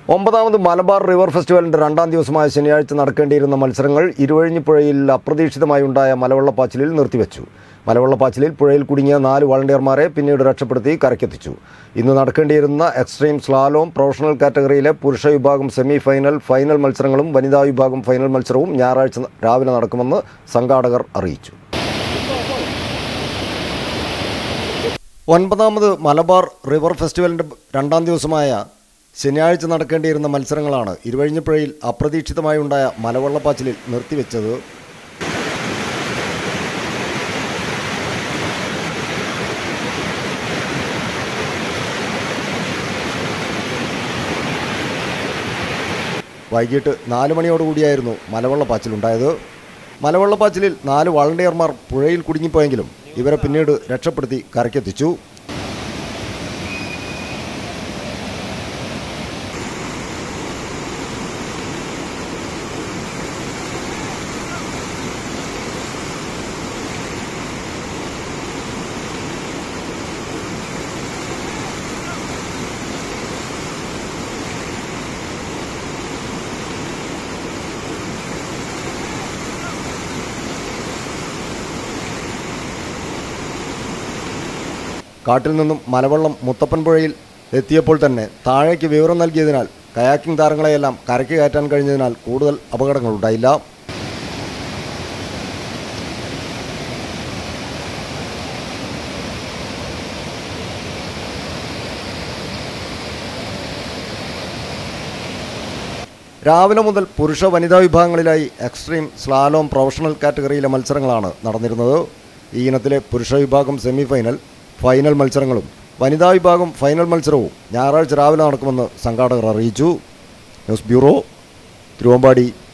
ഒമ്പതാമത് Malabar river ഫെസ്റ്റിവലിന്റെ രണ്ടാം ദിവസമായ ശനിയാഴ്ച നടക്കേണ്ടിയിരുന്ന മത്സരങ്ങൾ ഇരുവഴിഞ്ഞിപ്പുഴയിൽ അപ്രതീക്ഷിതമായി ഉണ്ടായ മലവെള്ളപ്പാച്ചിലിൽ നിർത്തിവെച്ചു മലവെള്ളപ്പാച്ചിലിൽ പുഴയിൽ കുടുങ്ങിയ നാല് വളണ്ടിയർമാരെ പിന്നീട് രക്ഷപ്പെടുത്തി കരക്കെത്തിച്ചു ഇന്ന് നടക്കേണ്ടിയിരുന്ന എക്സ്ട്രീം സ്ലാലോം പ്രൊഫഷണൽ കാറ്റഗറിയിലെ പുരുഷ വിഭാഗം സെമി ഫൈനൽ ഫൈനൽ മത്സരങ്ങളും വനിതാ വിഭാഗം ഫൈനൽ മത്സരവും ഞായറാഴ്ച രാവിലെ നടക്കുമെന്ന് സംഘാടകർ അറിയിച്ചു ഒൻപതാമത് മലബാർ റിവർ ഫെസ്റ്റിവലിന്റെ രണ്ടാം ദിവസമായ ശനിയാഴ്ച നടക്കേണ്ടിയിരുന്ന മത്സരങ്ങളാണ് ഇരുവഴിഞ്ഞിപ്പുഴയിൽ അപ്രതീക്ഷിതമായി ഉണ്ടായ മലവെള്ളപ്പാച്ചിലിൽ നിർത്തിവെച്ചത് വൈകിട്ട് നാല് മണിയോടുകൂടിയായിരുന്നു മലവെള്ളപ്പാച്ചിലുണ്ടായത് മലവെള്ളപ്പാച്ചിലിൽ നാല് വളണ്ടിയർമാർ പുഴയിൽ കുടുങ്ങിപ്പോയെങ്കിലും ഇവരെ പിന്നീട് രക്ഷപ്പെടുത്തി കരക്കെത്തിച്ചു കാട്ടിൽ നിന്നും മലവെള്ളം മുത്തപ്പൻ പുഴയിൽ എത്തിയപ്പോൾ തന്നെ താഴേക്ക് വിവരം നൽകിയതിനാൽ കയാക്കിംഗ് താരങ്ങളെയെല്ലാം കരയ്ക്ക് കയറ്റാൻ കഴിഞ്ഞതിനാൽ കൂടുതൽ അപകടങ്ങളുണ്ടായില്ല രാവിലെ മുതൽ പുരുഷ വനിതാ വിഭാഗങ്ങളിലായി എക്സ്ട്രീം സ്ലാലോം പ്രൊഫഷണൽ കാറ്റഗറിയിലെ മത്സരങ്ങളാണ് നടന്നിരുന്നത് ഈ ഇനത്തിലെ പുരുഷ വിഭാഗം സെമി ഫൈനൽ ഫൈനൽ മത്സരങ്ങളും വനിതാ വിഭാഗം ഫൈനൽ മത്സരവും ഞായറാഴ്ച രാവിലെ നടക്കുമെന്ന് സംഘാടകർ അറിയിച്ചു ന്യൂസ് ബ്യൂറോ തിരുവമ്പാടി